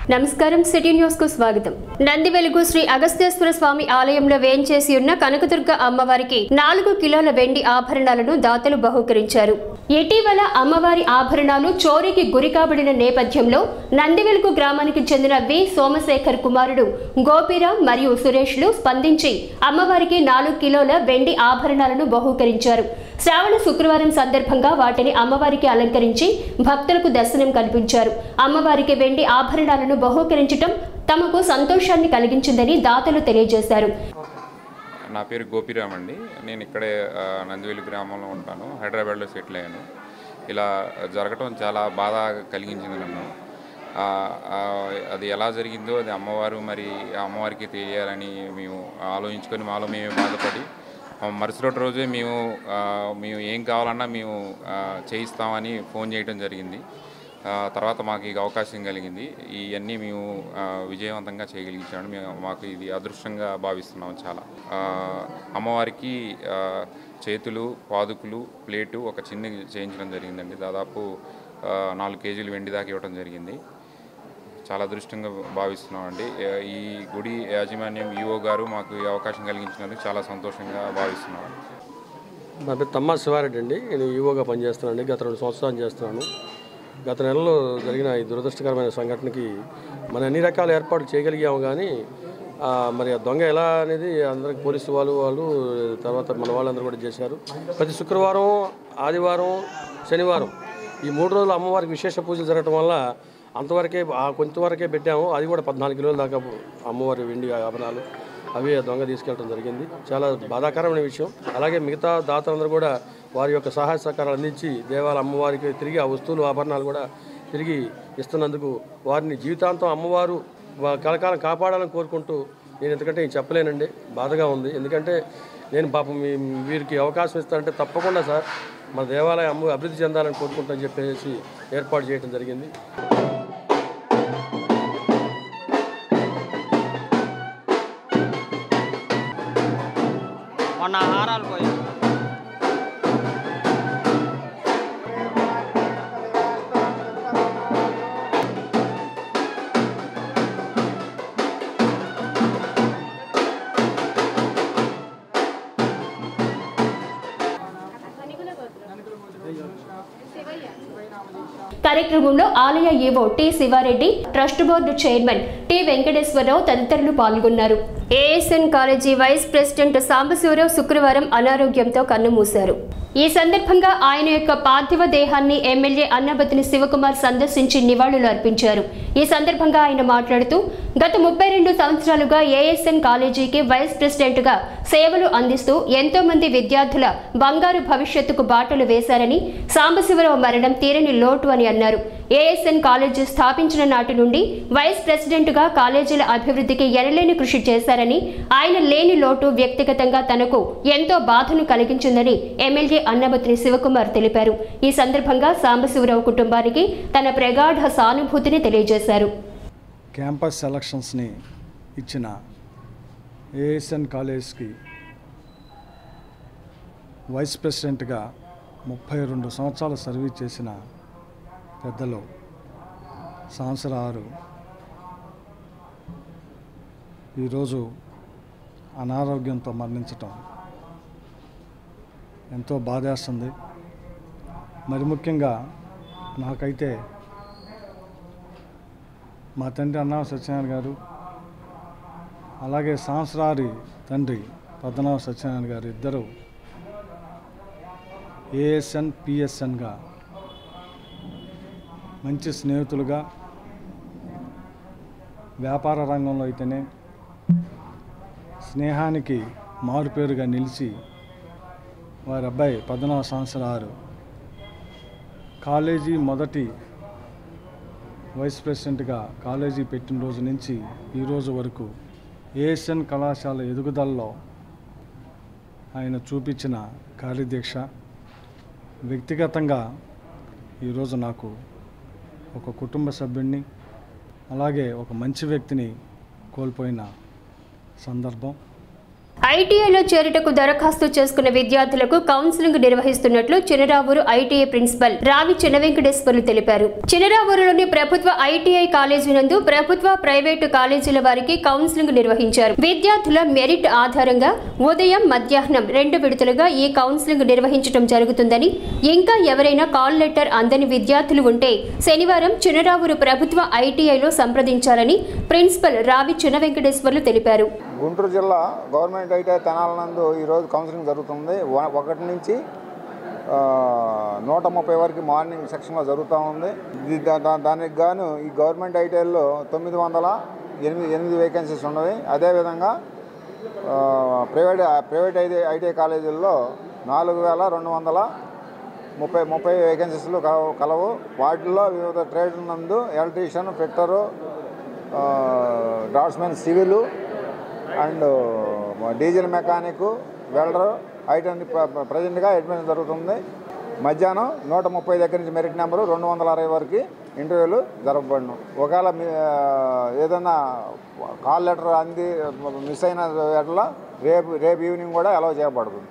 నమస్కారం city news కు స్వాగతం నంది వెలుగు శ్రీ అగస్త్యేశ్వర స్వామి ఆలయంలో వేంచేసి ఉన్న కనకదుర్గ అమ్మవారికి నాలుగు కిలోల వెండి ఆభరణాలను దాతలు బహూకరించారు ఇటీవల అమ్మవారి ఆభరణాలు చోరీకి గురి కాబడిన నేపథ్యంలో నంది వెలుగు గ్రామానికి చెందిన వి సోమశేఖర్ కుమారుడు గోపిరామ్ మరియు సురేష్లు స్పందించి అమ్మవారికి నాలుగు కిలోల వెండి ఆభరణాలను బహూకరించారు శ్రావణ శుక్రవారం సందర్భంగా వాటిని అమ్మవారికి అలంకరించి భక్తులకు దర్శనం కల్పించారు అమ్మవారికి వెండి ఆభరణాలను బహూకరించటం తమకు సంతోషాన్ని కలిగించిందని దాతలు తెలియజేశారు నా పేరు గోపిరామ్ అండి నేను ఇక్కడే ఆ, నందివేలి గ్రామంలో ఉంటాను హైదరాబాద్లో సెటిల్ అయ్యాను ఇలా జరగటం చాలా బాధ కలిగించింది నన్ను ఆ, ఆ, అది ఎలా జరిగిందో అది అమ్మవారు మరి ఆ అమ్మవారికి తెలియాలని మేము ఆలోచించుకొని మాలో మేమే బాధపడి ఆ మరుసటి రోజే మేము ఆ, మేము ఏం కావాలన్నా మేము ఆ, చేయిస్తామని ఫోన్ చేయడం జరిగింది ఆ, తర్వాత మాకు ఈ అవకాశం కలిగింది ఇవన్నీ మేము ఆ, విజయవంతంగా చేయగలిగించాము మేము మాకు ఇది అదృష్టంగా భావిస్తున్నాం చాలా ఆ, అమ్మవారికి ఆ, చేతులు పాదుకులు ప్లేటు ఒక చిన్న చేయించడం జరిగిందండి దాదాపు ఆ, నాలుగు కేజీలు వెండి దాకా ఇవ్వడం జరిగింది చాలా అదృష్టంగా భావిస్తున్నామండి ఆ, ఈ గుడి యాజమాన్యం ఈఓ గారు మాకు ఈ అవకాశం కలిగించినందుకు చాలా సంతోషంగా భావిస్తున్నామండి నా పేరు తమ్మా శివారెడ్డి అండి నేను ఈవోగా పనిచేస్తున్నానండి గత రెండు సంవత్సరాలు చేస్తున్నాను గత నెలలో జరిగిన ఈ దురదృష్టకరమైన సంఘటనకి మనం అన్ని రకాల ఏర్పాట్లు చేయగలిగాము కానీ ఆ, మరి ఆ దొంగ ఎలా అనేది అందరికి పోలీసు వాళ్ళు వాళ్ళు తర్వాత మన వాళ్ళందరూ కూడా చేశారు ప్రతి శుక్రవారం ఆదివారం శనివారం ఈ మూడు రోజులు అమ్మవారికి విశేష పూజలు జరగటం వల్ల అంతవరకే ఆ కొంతవరకే పెట్టాము అది కూడా పద్నాలుగు కిలోల దాకా అమ్మవారి వెండి ఆభరణాలు అవి ఆ దొంగ తీసుకెళ్ళడం జరిగింది చాలా బాధాకరమైన విషయం అలాగే మిగతా దాతలందరూ కూడా వారి యొక్క సహాయ సహకారాలు అందించి దేవాలయ అమ్మవారికి తిరిగి ఆ వస్తువులు ఆభరణాలు కూడా తిరిగి ఇస్తున్నందుకు వారిని జీవితాంతం అమ్మవారు వా- కలకాలం కాపాడాలని కోరుకుంటూ నేను ఎందుకంటే నేను చెప్పలేనండి బాధగా ఉంది ఎందుకంటే నేను పాపం మీ వీరికి అవకాశం ఇస్తానంటే తప్పకుండా సార్ మన దేవాలయం అమ్మ అభివృద్ధి చెందాలని కోరుకుంటానని చెప్పేసి ఏర్పాటు చేయడం జరిగింది మొన్న హారాలు పోయి కార్యక్రమంలో ఆలయ EO T Sivareddy trust board chairman T Venkateswararao తదితరులు పాల్గొన్నారు ASN college vice president Sambasivarao శుక్రవారం అనారోగ్యంతో కన్నుమూశారు ఈ సందర్భంగా ఆయన యొక్క పార్థివ దేహాన్ని ఎమ్మెల్యే అన్నబతిని శివకుమార్ సందర్శించి నివాళులు అర్పించారు ఈ సందర్భంగా ఆయన మాట్లాడుతూ గత ముప్పై రెండు సంవత్సరాలుగా ఏఎస్ఎన్ కాలేజీకి వైస్ ప్రెసిడెంట్గా సేవలు అందిస్తూ ఎంతో మంది విద్యార్థుల బంగారు భవిష్యత్తుకు బాటలు వేశారని సాంబశివరావు మరణం తీరని లోటు అని అన్నారు ఏఎస్ఎన్ కాలేజీ స్థాపించిన నాటి నుండి వైస్ ప్రెసిడెంట్గా కాలేజీల అభివృద్ధికి ఎనలేని కృషి చేశారని ఆయన లేని లోటు వ్యక్తిగతంగా తనకు ఎంతో బాధను కలిగించిందని ఎమ్మెల్యే అన్నబత్రి శివకుమార్ తెలిపారు ఈ సందర్భంగా సాంబశివరావు కుటుంబానికి తన ప్రగాఢ సానుభూతిని తెలియజేశారు క్యాంపస్ సెలక్షన్స్ని ఇచ్చిన ఏఎస్ఎన్ కాలేజ్కి వైస్ ప్రెసిడెంట్గా ముప్పై రెండు సంవత్సరాలు సర్వీస్ చేసిన పెద్దలు సంవత్సరారు ఈరోజు అనారోగ్యంతో మరణించటం ఎంతో బాధేస్తుంది మరి ముఖ్యంగా నాకైతే మా తండ్రి అన్నా సత్యనారాయణ గారు అలాగే సంవత్సరారి తండ్రి పద్మనాభ సత్యనారాయణ గారు ఇద్దరు ఏఎస్ఎన్ పిఎస్ఎన్గా మంచి స్నేహితులుగా వ్యాపార రంగంలో అయితేనే స్నేహానికి మారుపేరుగా నిలిచి వారి అబ్బాయి పద్మనాభ సంవత్సరాలు కాలేజీ మొదటి వైస్ ప్రెసిడెంట్గా కాలేజీ పెట్టిన రోజు నుంచి ఈ రోజు వరకు ఏఎస్ఎన్ కళాశాల ఎదుగుదలలో ఆయన చూపించిన కార్యదీక్ష వ్యక్తిగతంగా ఈరోజు నాకు ఒక కుటుంబ సభ్యుడిని అలాగే ఒక మంచి వ్యక్తిని కోల్పోయిన సందర్భం ఐటీఐలో చేరుటకు దరఖాస్తు చేసుకున్న విద్యార్థులకు కౌన్సిలింగ్ నిర్వహిస్తున్నట్లు చినరావూరు ఐటీఐ ప్రిన్సిపల్ రావి చినవెంకటేశ్వర్లు తెలిపారు చినరావూరులోని ప్రభుత్వ ఐటీఐ కాలేజీ నందు ప్రభుత్వ ప్రైవేటు కాలేజీల వారికి కౌన్సిలింగ్ నిర్వహించారు విద్యార్థుల మెరిట్ ఆధారంగా ఉదయం మధ్యాహ్నం రెండు విడతలుగా ఈ కౌన్సిలింగ్ నిర్వహించడం జరుగుతుందని ఇంకా ఎవరైనా కాల్ లెటర్ అందని విద్యార్థులు ఉంటే శనివారం చినరావూరు ప్రభుత్వ ఐటీఐలో సంప్రదించాలని ప్రిన్సిపల్ రావి చినవెంకటేశ్వర్లు తెలిపారు గుంటూరు జిల్లా గవర్నమెంట్ ఐటీఐ తెనాల నందు ఈరోజు కౌన్సిలింగ్ జరుగుతుంది వ- ఒకటి నుంచి ఆ, నూట ముప్పై వరకు మార్నింగ్ సెక్షన్లో జరుగుతూ ఉంది ఇది దా- దా- దానికి గాను ఈ గవర్నమెంట్ ఐటీఐలో తొమ్మిది వందల ఎనిమిది ఎనిమిది వేకెన్సీస్ ఉన్నవి అదేవిధంగా ఆ, ప్రైవేట్ ప్రైవేట్ ఐటీ ఐటీఐ కాలేజీల్లో నాలుగు వేల రెండు వందల ముప్పై ముప్పై వేకెన్సీస్లు కలవు కలవు వాటిల్లో వివిధ ట్రేడ్ నందు electrician fitter draughtsman civil and diesel mechanic welder item ప్రజెంట్గా అడ్మిషన్ జరుగుతుంది మధ్యాహ్నం నూట ముప్పై దగ్గర నుంచి మెరిట్ నెంబరు రెండు వందల అరవై వరకు ఇంటర్వ్యూలు జరపబడును ఒకవేళ మీ ఆ, ఏదైనా కాల్ లెటర్ అంది మిస్ అయిన ఎట్లా రేపు రేపు ఈవినింగ్ కూడా అలౌ చేయబడుతుంది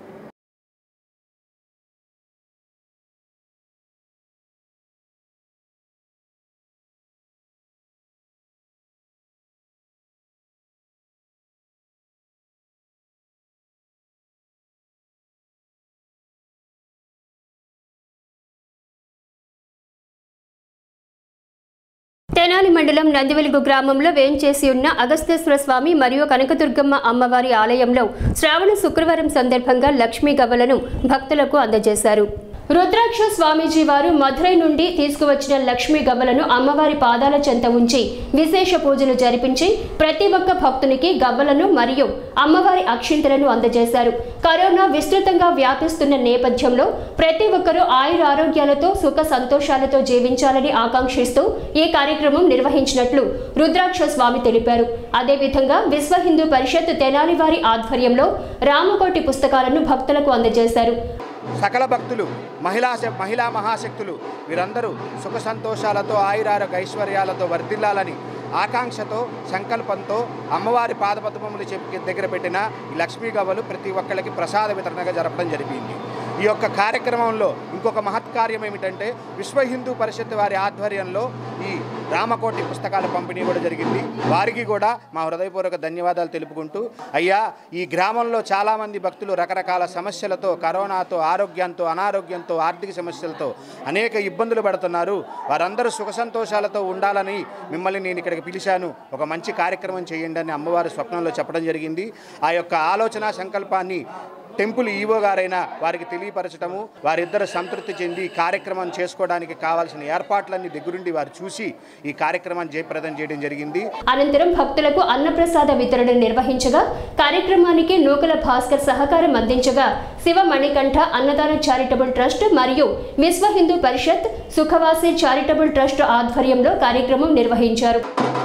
తెనాలి మండలం నందివెలుగు గ్రామంలో వేంచేసి ఉన్న అగస్తేశ్వర స్వామి మరియు కనకదుర్గమ్మ అమ్మవారి ఆలయంలో శ్రావణ శుక్రవారం సందర్భంగా లక్ష్మీ గవ్వలను భక్తులకు అందజేశారు రుద్రాక్ష స్వామీజీ వారు మధురై నుండి తీసుకువచ్చిన లక్ష్మీ గవ్వలను అమ్మవారి పాదాల చెంత ఉంచి విశేష పూజలు జరిపించి ప్రతి ఒక్క భక్తునికి గవ్వలను మరియు అమ్మవారి అక్షింతలను అందజేశారు కరోనా విస్తృతంగా వ్యాపిస్తున్న నేపథ్యంలో ప్రతి ఒక్కరూ ఆయుర ఆరోగ్యాలతో సుఖ సంతోషాలతో జీవించాలని ఆకాంక్షిస్తూ ఈ కార్యక్రమం నిర్వహించినట్లు రుద్రాక్ష స్వామి తెలిపారు అదేవిధంగా విశ్వ హిందూ పరిషత్ తెనాలి వారి ఆధ్వర్యంలో రామకోటి పుస్తకాలను భక్తులకు అందజేశారు సకల భక్తులు మహిళా శ- మహిళా మహాశక్తులు వీరందరూ సుఖ సంతోషాలతో ఆయురారోగ్య ఐశ్వర్యాలతో వర్ధిల్లాలని ఆకాంక్షతో సంకల్పంతో అమ్మవారి పాదపద్మములు చెప్పి దగ్గర పెట్టిన ఈ లక్ష్మీ గవ్వలు ప్రతి ఒక్కరికి ప్రసాద వితరణగా జరపడం జరిగింది ఈ యొక్క కార్యక్రమంలో ఇంకొక మహత్కార్యం ఏమిటంటే విశ్వ హిందూ పరిషత్ వారి ఆధ్వర్యంలో ఈ రామకోటి పుస్తకాల పంపిణీ కూడా జరిగింది వారికి కూడా మా హృదయపూర్వక ధన్యవాదాలు తెలుపుకుంటూ అయ్యా ఈ గ్రామంలో చాలామంది భక్తులు రకరకాల సమస్యలతో కరోనాతో ఆరోగ్యంతో అనారోగ్యంతో ఆర్థిక సమస్యలతో అనేక ఇబ్బందులు పడుతున్నారు వారందరూ సుఖ సంతోషాలతో ఉండాలని మిమ్మల్ని నేను ఇక్కడికి పిలిచాను ఒక మంచి కార్యక్రమం చేయండి అని అమ్మవారి స్వప్నంలో చెప్పడం జరిగింది ఆ యొక్క ఆలోచన సంకల్పాన్ని టెంపుల్ ఈవో గారైన వారికి తెలియపరచడము వారిద్దరు సంతృప్తి చెంది ఈ కార్యక్రమం చేసుకోవడానికి కావాల్సిన ఏర్పాట్లన్నీ దగ్గరుండి వారు చూసి ఈ కార్యక్రమాన్ని జయప్రదం చేయడం జరిగింది అనంతరం భక్తులకు అన్నప్రసాద వితరణ నిర్వహించగా కార్యక్రమానికి నూకల భాస్కర్ సహకారం అందించగా శివ మణికంఠ అన్నదాన చారిటబుల్ ట్రస్ట్ మరియు విశ్వ హిందూ పరిషత్ సుఖవాసి చారిటబుల్ ట్రస్ట్ ఆధ్వర్యంలో కార్యక్రమం నిర్వహించారు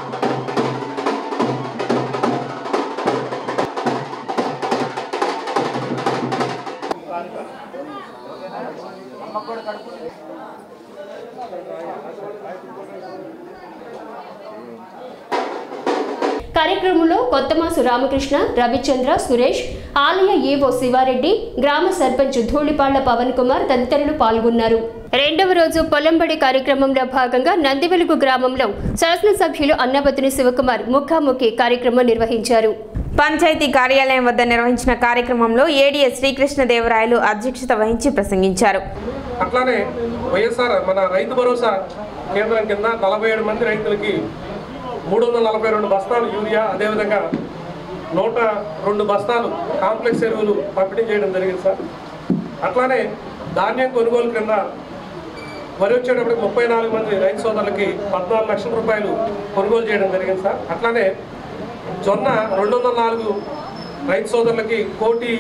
కార్యక్రమంలో కొత్తమాసు రామకృష్ణ రవిచంద్ర సురేష్ ఆలయ ఈవో శివారెడ్డి గ్రామ సర్పంచ్ ధూళిపాళ్ల పవన్ కుమార్ తదితరులు పాల్గొన్నారు రెండవ రోజు పొలంబడి కార్యక్రమంలో భాగంగా నందివెలుగు గ్రామంలో శాసనసభ్యులు అన్నబతుని శివకుమార్ ముఖాముఖి కార్యక్రమం నిర్వహించారు పంచాయతీ కార్యాలయం వద్ద నిర్వహించిన కార్యక్రమంలో ఏడీఎస్ శ్రీకృష్ణదేవరాయలు అధ్యక్షత వహించి ప్రసంగించారు అట్లానే వైఎస్ఆర్ మన రైతు భరోసా కేంద్రం కింద నలభై ఏడు మంది రైతులకి మూడు వందల నలభై రెండు బస్తాలు యూరియా అదేవిధంగా నూట రెండు బస్తాలు కాంప్లెక్స్ ఎరువులు పంపిణీ చేయడం జరిగింది సార్ అట్లానే ధాన్యం కొనుగోలు కింద వరి వచ్చేటప్పటికి ముప్పై నాలుగు మంది రైతు సోదరులకి పద్నాలుగు లక్షల రూపాయలు కొనుగోలు చేయడం జరిగింది సార్ అట్లానే జొన్న రెండు వందల నాలుగు రైతు సోదరులకి కోటి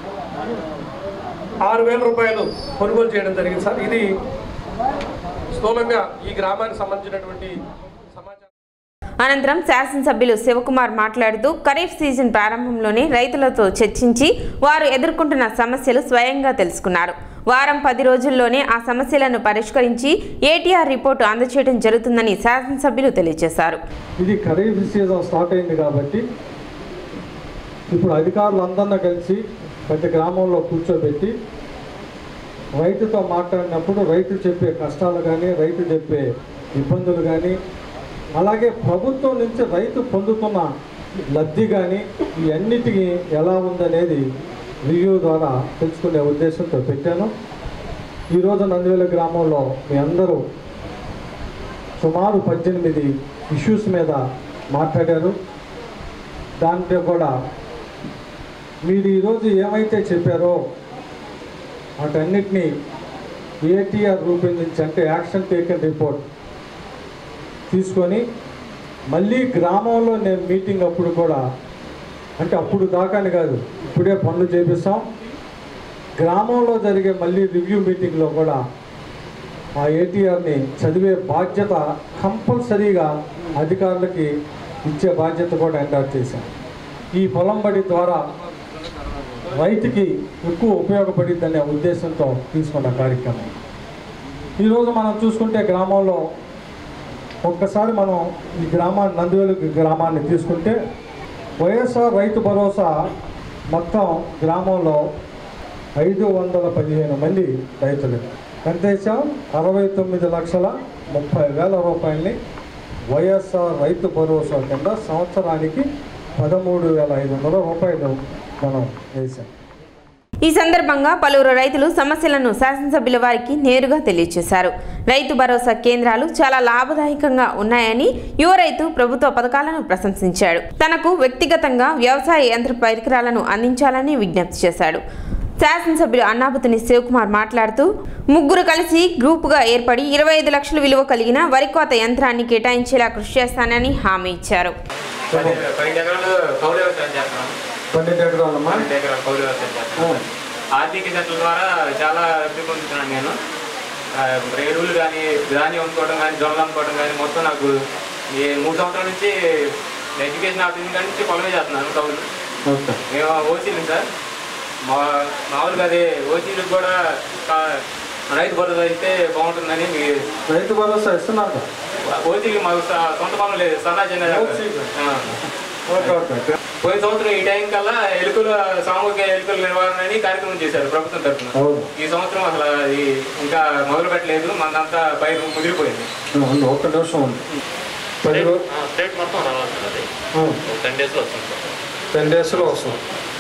ఆరు వేల రూపాయలు కొనుగోలు చేయడం జరిగింది సార్ ఇది స్థూలంగా ఈ గ్రామానికి సంబంధించినటువంటి సమాచారం అనంతరం శాసనసభ్యులు శివకుమార్ మాట్లాడుతూ ఖరీఫ్ సీజన్ ప్రారంభంలోనే రైతులతో చర్చించి వారు ఎదుర్కొంటున్న సమస్యలు స్వయంగా తెలుసుకున్నారు వారం పది రోజుల్లోనే ఆ సమస్యలను పరిష్కరించి ఏటీఆర్ రిపోర్టు అందజేయడం జరుగుతుందని శాసనసభ్యులు తెలియజేశారు ఇది ఖరీఫ్ సీజన్ స్టార్ట్ అయింది కాబట్టి ఇప్పుడు అధికారులందరినీ కలిసి ప్రతి గ్రామంలో కూర్చోబెట్టి రైతుతో మాట్లాడినప్పుడు రైతు చెప్పే కష్టాలు కానీ రైతు చెప్పే ఇబ్బందులు కానీ అలాగే ప్రభుత్వం నుంచి రైతు పొందుతున్న లబ్ధి కానీ ఈ అన్నిటికీ ఎలా ఉందనేది రివ్యూ ద్వారా తెలుసుకునే ఉద్దేశంతో పెట్టాను ఈరోజు నందివేల గ్రామంలో మీ అందరూ సుమారు పద్దెనిమిది ఇష్యూస్ మీద మాట్లాడారు దాంట్లో కూడా మీరు ఈరోజు ఏమైతే చెప్పారో వాటన్నిటినీ ఏటీఆర్ రూపొందించి అంటే యాక్షన్ టేకన్ రిపోర్ట్ తీసుకొని మళ్ళీ గ్రామంలో నేను మీటింగ్ అప్పుడు కూడా అంటే అప్పుడు దాకాని కాదు ఇప్పుడే పనులు చేపిస్తాం గ్రామంలో జరిగే మళ్ళీ రివ్యూ మీటింగ్లో కూడా ఆ ఏటీఆర్ని చదివే బాధ్యత కంపల్సరీగా అధికారులకి ఇచ్చే బాధ్యత కూడా ఎండార్ చేశాం ఈ పొలం బడి ద్వారా రైతుకి ఎక్కువ ఉపయోగపడిద్దనే ఉద్దేశంతో తీసుకున్న కార్యక్రమం ఈరోజు మనం చూసుకుంటే గ్రామంలో ఒక్కసారి మనం ఈ గ్రామాన్ని నందివేలు గ్రామాన్ని తీసుకుంటే వైఎస్ఆర్ రైతు భరోసా మొత్తం గ్రామంలో ఐదు వందల పదిహేను మంది రైతులు కనిదేశం అరవై తొమ్మిది లక్షల ముప్పై వేల రూపాయలని వైఎస్ఆర్ రైతు భరోసా కింద సంవత్సరానికి పదమూడు వేల ఐదు వందల రూపాయలు మనం వేసాం ఈ సందర్భంగా పలువురు రైతులు సమస్యలను శాసనసభ్యుల వారికి నేరుగా తెలియజేశారు రైతు భరోసా కేంద్రాలు చాలా లాభదాయకంగా ఉన్నాయని యువ రైతు ప్రభుత్వ పథకాలను ప్రశంసించాడు తనకు వ్యక్తిగతంగా వ్యవసాయ యంత్ర పరికరాలను అందించాలని విజ్ఞప్తి చేశాడు శాసనసభ్యులు అన్నాపతిని శివకుమార్ మాట్లాడుతూ ముగ్గురు కలిసి గ్రూపుగా ఏర్పడి ఇరవై ఐదు లక్షల విలువ కలిగిన వరి కోత యంత్రాన్ని కేటాయించేలా కృషి చేస్తానని హామీ ఇచ్చారు పది పన్నెండు ఎకరాలు కౌలు వ్యవసాయం చేస్తున్నాం పన్నెండు ఎకరాలమ్మా పన్నెండు ఎకరాలు కౌలు వ్యవసాయం చేస్తున్నాం ఆర్థిక సెంటర్ ద్వారా చాలా లబ్ధి పొందుతున్నాను నేను ఆ, ఎరువులు కానీ ధాన్యం అమ్ముకోవడం కానీ జొన్నలు అమ్ముకోవడం కానీ మొత్తం నాకు ఈ మూడు సంవత్సరాల నుంచి ఎడ్యుకేషన్ ఆఫీస్ కాడి నుంచి పొలమే చేస్తున్నాను కౌలు ఓకే మేము ఓసీలు సార్ మా మామూలుగా అదే ఓసీలకు కూడా కా- రైతు భరోసా ఇస్తే బాగుంటుందని మీ రైతు భరోసా ఇస్తున్నారు కదా? ఓసీలు మాకు స- సొంత పనులు లేదు సన్నా చిన్న ఆ. ఓకే ఓకే పోయిన సంవత్సరం ఈ టైం కల్లా ఎలుకల సామూహిక ఎలుకల నిర్వహణ అని కార్యక్రమం చేశారు ప్రభుత్వం తరఫున అవును ఈ సంవత్సరం అసలు ఇది ఇంకా మొదలు పెట్టలేదు మనంతా పైరు ముదిరిపోయింది ఉంది, ఒక్క నిమిషం ఉంది పది రోజు స్టేట్ మొత్తం రావాలి సార్ అది టెన్ డేస్లో వస్తుంది సార్ టెన్ డేస్లో వస్తుంది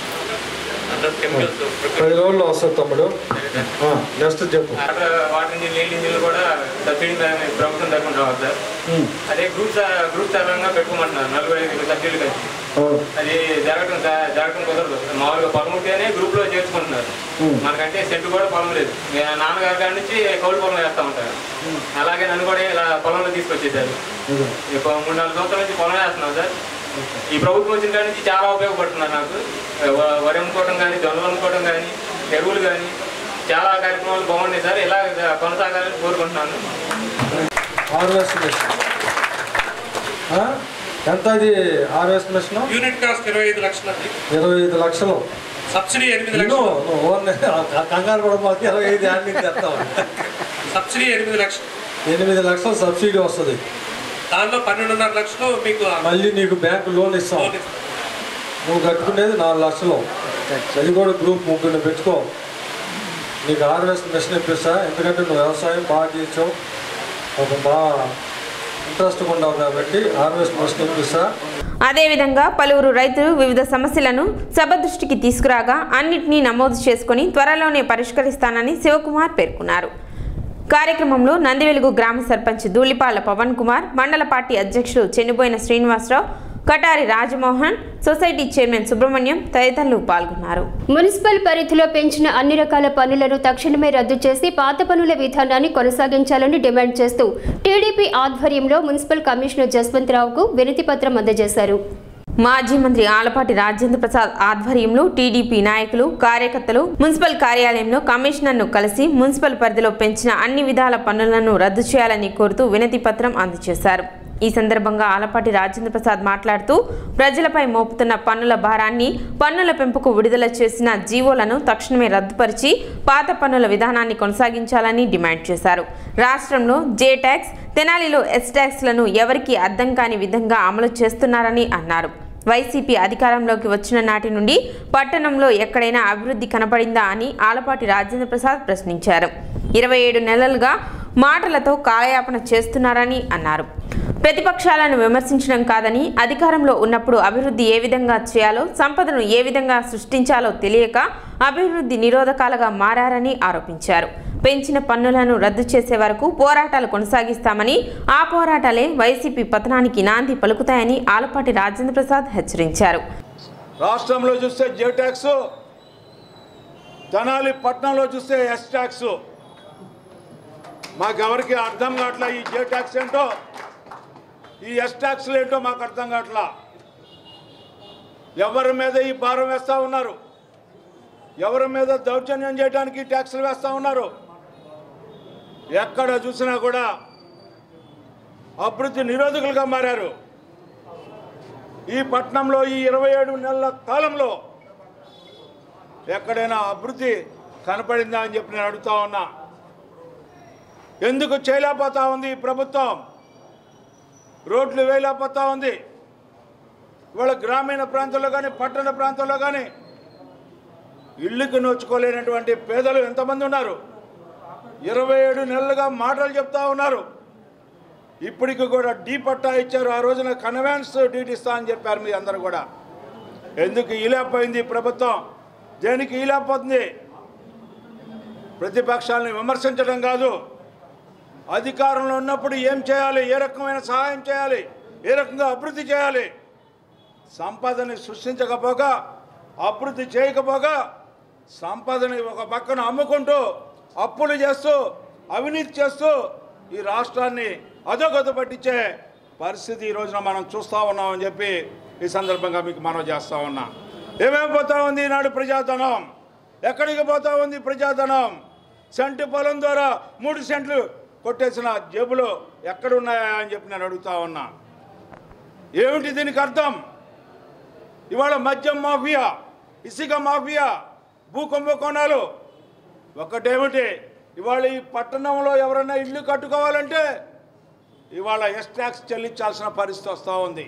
అంటే కెమికల్స్ పది రోజుల్లో వస్తుంది తమ్ముడు నెక్స్ట్ చెప్పు అక్కడ వాటర్ ఇంజిన్ నీళ్ళ ఇంజిన్లు కూడా సబ్సిడీ మీద ప్రభుత్వం తరఫున రావాలి సార్ ఉమ్, అదే గ్రూప్ స- గ్రూప్ సర్వంగా పెట్టుకోమంటున్నారు నలభై ఐదు సబ్సిడీలు కలిసి అవును అది జరగటం జ- జరగటం కుదరదు మామూలుగా పొలం ఉంటేనే గ్రూప్ లో చేర్చుకుంటున్నారు ఉమ్. మనకంటే సెంటు కూడా పొలం లేదు నేను నాన్నగారి కాడి నుంచి కౌలు పొలం వేస్తా ఉంటారు అలాగే నన్ను కూడా ఇలా పొలంలో తీసుకొచ్చేసారు ఇదిగో. ఇప్పుడు మూడు నాలుగు సంవత్సరాల నుంచి పొలం వేస్తున్నాను సార్ ఈ ప్రభుత్వం వచ్చిన కాడి నుంచి చాలా ఉపయోగపడుతున్నారు నాకు వ- వరి అమ్ముకోవడం కానీ జొన్నలు అమ్ముకోవడం కానీ ఎరువులు కానీ చాలా కార్యక్రమాలు బాగున్నాయి సార్ ఇలా కొనసాగాలని కోరుకుంటున్నాను హార్వెస్ట్ మిషన్ ఆ? ఎంత అది హార్వెస్ట్ మిషన్ యూనిట్ కాస్ట్ ఇరవై ఐదు లక్షలు అది ఇరవై ఐదు లక్షలు సబ్సిడీ ఎనిమిది ఇన్నో లక్షలు నువ్వు ఓన్లీ కంగారు కూడా మాకు ఇరవై ఐదు యాడ్ నుంచి తెస్తావు సబ్సిడీ ఎనిమిది లక్షలు ఎనిమిది లక్షలు సబ్సిడీ వస్తుంది దానిలో పన్నెండున్నర లక్షలు మీకు మళ్ళీ నీకు బ్యాంకు లోన్ ఇస్తాం లోన్ ఇస్తారు. నువ్వు కట్టుకునేది నాలుగు లక్షలు అది కూడా గ్రూప్ ముగ్గురిని పెట్టుకో నీకు హార్వెస్ట్ మిషన్ ఇప్పిస్తా ఎందుకంటే నువ్వు వ్యవసాయం బాగా చేసావు ఒక బాగా ఇంట్రెస్ట్గా ఉండవు కాబట్టి హార్వెస్ట్ మిషన్ ఇప్పిస్తా అదేవిధంగా పలువురు రైతులు వివిధ సమస్యలను సభ దృష్టికి తీసుకురాగా అన్నింటినీ నమోదు చేసుకుని త్వరలోనే పరిష్కరిస్తానని శివకుమార్ పేర్కొన్నారు కార్యక్రమంలో నందివెలుగు గ్రామ సర్పంచ్ ధూళిపాల పవన్ కుమార్ మండల పార్టీ అధ్యక్షుడు చెన్నుబోయిన శ్రీనివాసరావు కటారి రాజమోహన్ సొసైటీ చైర్మన్ సుబ్రహ్మణ్యం తదితరులు పాల్గొన్నారు మున్సిపల్ పరిధిలో పెంచిన అన్ని రకాల పనులను తక్షణమే రద్దు చేసి పాత పనుల విధానాన్ని కొనసాగించాలని డిమాండ్ చేస్తూ టీడీపీ ఆధ్వర్యంలో మున్సిపల్ కమిషనర్ జస్వంత్ రావుకు వినతి పత్రం అందజేశారు మాజీ మంత్రి ఆలపాటి రాజేంద్ర ప్రసాద్ ఆధ్వర్యంలో టీడీపీ నాయకులు కార్యకర్తలు మున్సిపల్ కార్యాలయంలో కమిషనర్ను కలిసి మున్సిపల్ పరిధిలో పెంచిన అన్ని విధాల పన్నులను రద్దు చేయాలని కోరుతూ వినతి పత్రం అందజేశారు ఈ సందర్భంగా ఆలపాటి రాజేంద్ర ప్రసాద్ మాట్లాడుతూ ప్రజలపై మోపుతున్న పన్నుల భారాన్ని పన్నుల పెంపుకు విడుదల చేసిన జీవోలను తక్షణమే రద్దుపరిచి పాత పన్నుల విధానాన్ని కొనసాగించాలని డిమాండ్ చేశారు రాష్ట్రంలో జే ట్యాక్స్ తెనాలిలో ఎస్ ట్యాక్స్లను ఎవరికీ అర్థం కాని విధంగా అమలు చేస్తున్నారని అన్నారు వైసీపీ అధికారంలోకి వచ్చిన నాటి నుండి పట్టణంలో ఎక్కడైనా అభివృద్ధి కనపడిందా అని ఆలపాటి రాజేంద్ర ప్రసాద్ ప్రశ్నించారు ఇరవై ఏడు నెలలుగా మాటలతో కాలయాపన చేస్తున్నారని అన్నారు ప్రతిపక్షాలను విమర్శించడం కాదని అధికారంలో ఉన్నప్పుడు అభివృద్ధి ఏ విధంగా చేయాలో సంపదను ఏ విధంగా సృష్టించాలో తెలియక అభివృద్ధి నిరోధకాలుగా మారారని ఆరోపించారు పెంచిన పన్నులను రద్దు చేసే వరకు పోరాటాలు కొనసాగిస్తామని ఆ పోరాటాలే వైసీపీ పతనానికి నాంది పలుకుతాయని ఆలపాటి రాజేంద్ర ప్రసాద్ హెచ్చరించారు రాష్ట్రంలో చూస్తే జే ట్యాక్స్ తెనాలి పట్నంలో చూస్తే ఎస్ ట్యాక్స్ మాకెవరికి అర్థం కావట్లా ఈ జే ట్యాక్స్ ఏంటో ఈ ఎస్ ట్యాక్స్లు ఏంటో మాకు అర్థం కావట్లా ఎవరి మీద ఈ భారం వేస్తూ ఉన్నారు ఎవరి మీద దౌర్జన్యం చేయడానికి ట్యాక్సులు వేస్తూ ఉన్నారు ఎక్కడ చూసినా కూడా అభివృద్ధి నిరోధకులుగా మారారు ఈ పట్టణంలో ఈ ఇరవై ఏడు నెలల కాలంలో ఎక్కడైనా అభివృద్ధి కనపడిందా అని చెప్పి నేను అడుగుతా ఉన్నా ఎందుకు చేయలేకపోతా ఉంది ఈ ప్రభుత్వం రోడ్లు వేయలేకపోతా ఉంది ఇవాళ గ్రామీణ ప్రాంతాల్లో కానీ పట్టణ ప్రాంతాల్లో కానీ ఇళ్ళకి నోచుకోలేనటువంటి పేదలు ఎంతమంది ఉన్నారు ఇరవై ఏడు నెలలుగా మాటలు చెప్తా ఉన్నారు ఇప్పటికి కూడా డీ పట్టా ఇచ్చారు ఆ రోజున కన్వెన్స్ డీట్ ఇస్తా అని చెప్పారు మీ అందరు కూడా ఎందుకు ఈలేకపోయింది ఈ ప్రభుత్వం దేనికి ఈలేకపోతుంది ప్రతిపక్షాలను విమర్శించడం కాదు అధికారంలో ఉన్నప్పుడు ఏం చేయాలి ఏ రకమైన సహాయం చేయాలి ఏ రకంగా అభివృద్ధి చేయాలి సంపదని సృష్టించకపోగా అభివృద్ధి చేయకపోగా సంపదని ఒక పక్కన అమ్ముకుంటూ అప్పులు చేస్తూ అవినీతి చేస్తూ ఈ రాష్ట్రాన్ని అధోగతి పట్టించే పరిస్థితి ఈ రోజున మనం చూస్తూ ఉన్నామని చెప్పి ఈ సందర్భంగా మీకు మనవి చేస్తూ ఉన్నా ఏమేమి పోతా ఉంది ఈనాడు ప్రజాధనం ఎక్కడికి పోతా ఉంది ప్రజాధనం సెంటు పొలం ద్వారా మూడు సెంట్లు కొట్టేసిన జేబులు ఎక్కడున్నాయా అని చెప్పి నేను అడుగుతా ఉన్నా ఏమిటి దీనికి అర్థం ఇవాళ మద్యం మాఫియా ఇసుక మాఫియా భూ కుంభకోణాలు ఒకటేమిటి ఇవాళ ఈ పట్టణంలో ఎవరైనా ఇల్లు కట్టుకోవాలంటే ఇవాళ ఎస్ ట్యాక్స్ చెల్లించాల్సిన పరిస్థితి వస్తూ ఉంది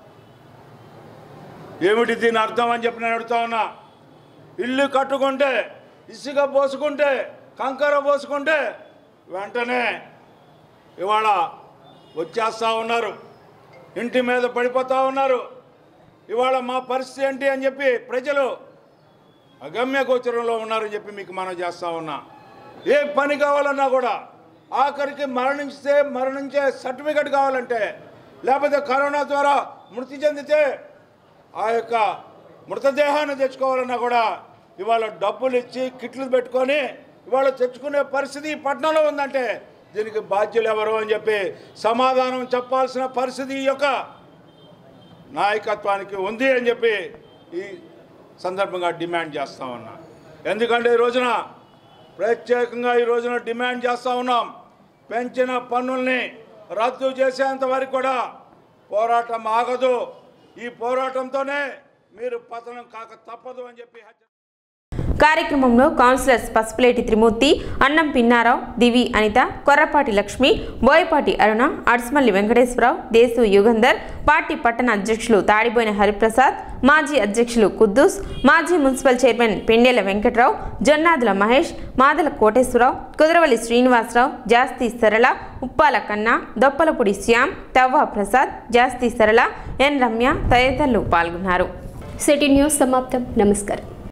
ఏమిటి దీని అర్థం అని చెప్పి నేను అడుగుతా ఉన్నా ఇల్లు కట్టుకుంటే ఇసుక పోసుకుంటే కంకర పోసుకుంటే వెంటనే ఇవాళ వచ్చేస్తూ ఉన్నారు ఇంటి మీద పడిపోతూ ఉన్నారు ఇవాళ మా పరిస్థితి ఏంటి అని చెప్పి ప్రజలు అగమ్య గోచరంలో ఉన్నారని చెప్పి మీకు మనం చేస్తూ ఉన్నా ఏ పని కావాలన్నా కూడా ఆఖరికి మరణించితే మరణించే సర్టిఫికెట్ కావాలంటే లేకపోతే కరోనా ద్వారా మృతి చెందితే ఆ యొక్క మృతదేహాన్ని తెచ్చుకోవాలన్నా కూడా ఇవాళ డబ్బులు ఇచ్చి కిట్లు పెట్టుకొని ఇవాళ తెచ్చుకునే పరిస్థితి ఈ పట్టణంలో ఉందంటే దీనికి బాధ్యులు ఎవరు అని చెప్పి సమాధానం చెప్పాల్సిన పరిస్థితి ఈ యొక్క నాయకత్వానికి ఉంది అని చెప్పి ఈ సందర్భంగా డిమాండ్ చేస్తా ఉన్నా ఎందుకంటే ఈ రోజున ప్రత్యేకంగా ఈ రోజున డిమాండ్ చేస్తూ ఉన్నాం పెంచిన పన్నుల్ని రద్దు చేసేంత వరకు కూడా పోరాటం ఆగదు ఈ పోరాటంతోనే మీరు పతనం కాక తప్పదు అని చెప్పి హెచ్చ- కార్యక్రమంలో కౌన్సిలర్స్ పసుపులేటి త్రిమూర్తి అన్నం పిన్నారావు దివి అనిత కొర్రపాటి లక్ష్మి బోయపాటి అరుణ అడ్స్మల్లి వెంకటేశ్వరరావు దేశు యుగంధర్ పార్టీ పట్టణ అధ్యక్షులు తాడిబోయిన హరిప్రసాద్ మాజీ అధ్యక్షులు కుద్దూస్ మాజీ మున్సిపల్ చైర్మన్ పెండేల వెంకట్రావు జొన్నాదుల మహేష్ మాదల కోటేశ్వరరావు కుదరవల్లి శ్రీనివాసరావు జాస్తి సరళ ఉప్పాల కన్నా దొప్పలపూడి శ్యామ్ తవ్వ ప్రసాద్ జాస్తి సరళ ఎన్ రమ్య తదితరులు పాల్గొన్నారు సిటీ న్యూస్ సమాప్తం నమస్కారం